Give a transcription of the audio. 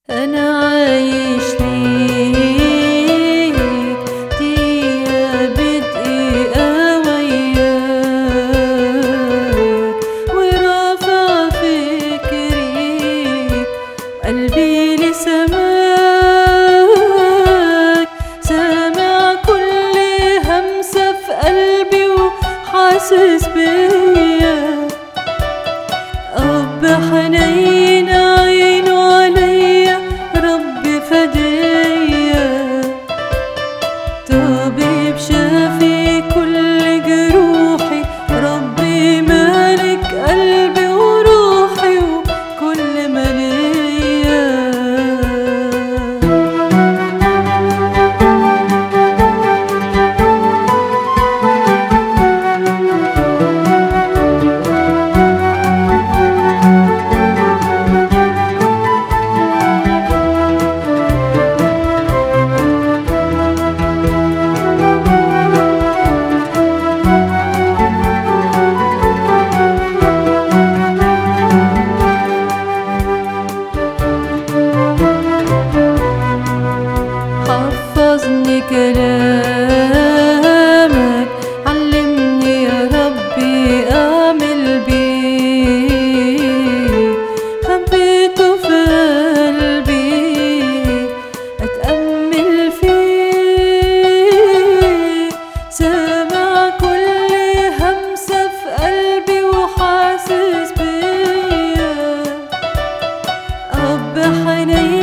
أنا عايش ليك دقيقة بدقيقة وياك ورافع فكري قلبي لسماك سامع كل همسة في قلبي وحاسس بيا أب حنين عينه عليا ربي فديا طبيب شافي كل جروحي ربي مالك قلبي وروحي وكل ما ليا حفظني كلامك علمني يا ربي أعمل بيه خبيته في قلبي أتأمل فيه سامع كل همسة في قلبي وحاسس بيا أب حنين